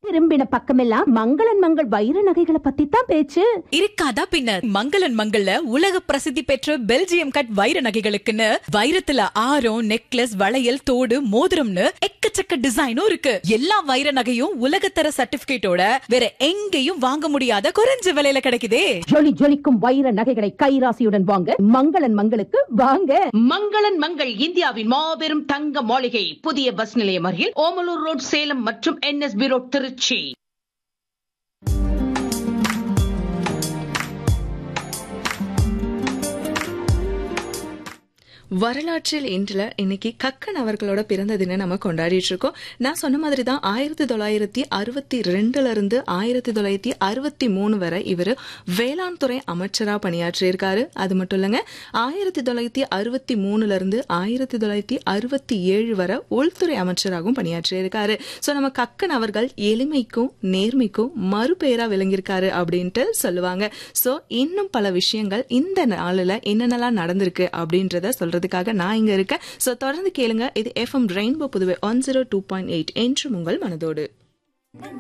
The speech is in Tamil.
திரும்பின பக்கமெல்லாம் மங்களன் மங்கள் வைர நகைகளை பத்தி தான் பேச்சு இருக்காதா பின்ன மங்களன் மங்கள்ல உலக பிரசித்தி பெற்ற பெல்ஜியம் கட் வைர நகைகளுக்குன்னு வைரத்துல ஆரம் நெக்லஸ் வளையல் தோடு மோதிரம்னு எக்கச்சக்க டிசைனும் இருக்கு எல்லா வைர நகையும் உலகத்தர சர்டிபிகேட்டோட வேற எங்கேயும் வாங்க முடியாத குறைஞ்ச விலையில கிடைக்குதே ஜொலி ஜொலிக்கும் வைர நகைகளை கைராசியுடன் வாங்க மங்களன் மங்களுக்கு வாங்க மங்களன் மங்கள் இந்தியாவின் மாபெரும் தங்க மாளிகை புதிய பஸ் நிலையம் அருகில் ஓமலூர் ரோட் சேலம் மற்றும் என்எஸ்பி ரோட் திருச்சி வரலாற்றில் இன்றுல இன்னைக்கு கக்கன் அவர்களோட பிறந்த தினம் நம்ம கொண்டாடிட்டு இருக்கோம் நான் சொன்ன மாதிரி தான் ஆயிரத்தி தொள்ளாயிரத்தி அறுபத்தி ரெண்டுல இருந்து ஆயிரத்தி தொள்ளாயிரத்தி அறுபத்தி மூணு வரை இவர் வேளாண் துறை அமைச்சரா பணியாற்றியிருக்காரு அது மட்டும் இல்லைங்க ஆயிரத்தி தொள்ளாயிரத்தி அறுபத்தி மூணுல இருந்து ஆயிரத்தி தொள்ளாயிரத்தி அறுபத்தி ஏழு வரை உள்துறை அமைச்சராகவும் பணியாற்றியிருக்காரு ஸோ நம்ம கக்கன் அவர்கள் எளிமைக்கும் நேர்மைக்கும் மறுபெயரா விளங்கியிருக்காரு அப்படின்ட்டு சொல்லுவாங்க ஸோ இன்னும் பல விஷயங்கள் இந்த நாளில் என்னென்னலாம் நடந்திருக்கு அப்படின்றத சொல்றதுக்காக நான் இங்க இருக்கேன் ஸோ தொடர்ந்து கேளுங்க இது FM rainbow Puduvai one zero two point eight என்று உங்கள் மனதோடு